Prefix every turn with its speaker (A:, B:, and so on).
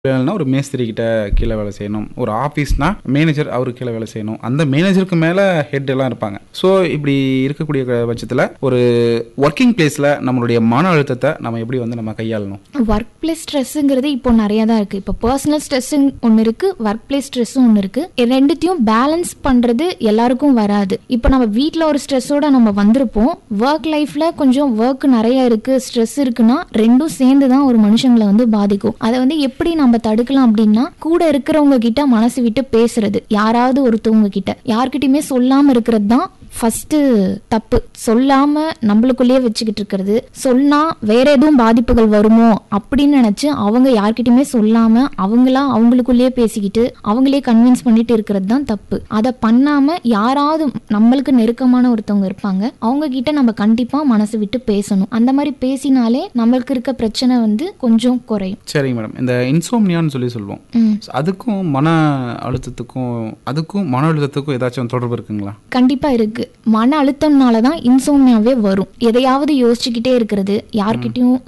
A: வேலைன்னா ஒரு மேஸ்திரி கிட்ட கீழே வேலை செய்யணும் ஒரு ஆஃபீஸ்னா மேனேஜர் அவருக்கு கீழே வேலை செய்யணும் அந்த மேனேஜருக்கு மேலே ஹெட் எல்லாம் இருப்பாங்க ஸோ இப்படி இருக்கக்கூடிய க- பட்சத்தில் ஒரு ஒர்க்கிங் பிளேஸில் நம்மளுடைய மன அழுத்தத்தை நம்ம எப்படி வந்து நம்ம கையாளணும்
B: ஒர்க் பிளேஸ் ஸ்ட்ரெஸ்ஸுங்கிறது இப்போ நிறைய தான் இருக்கு இப்போ பர்சனல் ஸ்ட்ரெஸ்ஸும் ஒன்று இருக்கு ஒர்க் பிளேஸ் ஸ்ட்ரெஸ்ஸும் ஒன்று இருக்கு இது ரெண்டுத்தையும் பேலன்ஸ் பண்றது எல்லாருக்கும் வராது இப்போ நம்ம வீட்டில் ஒரு ஸ்ட்ரெஸ்ஸோட நம்ம வந்திருப்போம் ஒர்க் லைஃப்ல கொஞ்சம் ஒர்க் நிறைய இருக்கு ஸ்ட்ரெஸ் இருக்குன்னா ரெண்டும் சேர்ந்து தான் ஒரு மனுஷங்களை வந்து பாதிக்கும் அதை வந்து எப்படி நம்ம தடுக்கலாம் அப்படின்னா கூட இருக்கிறவங்க கிட்ட மனசு விட்டு பேசுறது யாராவது ஒருத்தவங்க கிட்ட யார்கிட்டயுமே சொல்லாம இருக்கிறது தான் ஃபர்ஸ்ட் தப்பு சொல்லாம நம்மளுக்குள்ளேயே வச்சுக்கிட்டு இருக்கிறது சொன்னா வேற எதுவும் பாதிப்புகள் வருமோ அப்படின்னு நினைச்சு அவங்க யார்கிட்டயுமே சொல்லாம அவங்களா அவங்களுக்குள்ளேயே பேசிக்கிட்டு அவங்களே கன்வின்ஸ் பண்ணிட்டு இருக்கிறது தான் தப்பு அதை பண்ணாம யாராவது நம்மளுக்கு நெருக்கமான ஒருத்தவங்க இருப்பாங்க அவங்க கிட்ட நம்ம கண்டிப்பா மனசு விட்டு பேசணும் அந்த மாதிரி பேசினாலே நம்மளுக்கு இருக்க பிரச்சனை வந்து கொஞ்சம் குறையும்
A: சரிங்க மேடம் இந்த இன்சோம்னியான்னு சொல்லி சொல்லுவோம்
B: ம்.
A: So, அதுக்கும் மன அழுத்தத்துக்கும் அதுக்கும் மன அழுத்தத்துக்கும் ஏதாச்சும் தொடர்பு இருக்குங்களா
B: கண்டிப்பா இருக்கு மன அழுத்தம்னால தான் இன்சோம்னியாவே வரும் எதையாவது யோசிச்சுக்கிட்டே இருக்கிறது யார்கிட்டயும்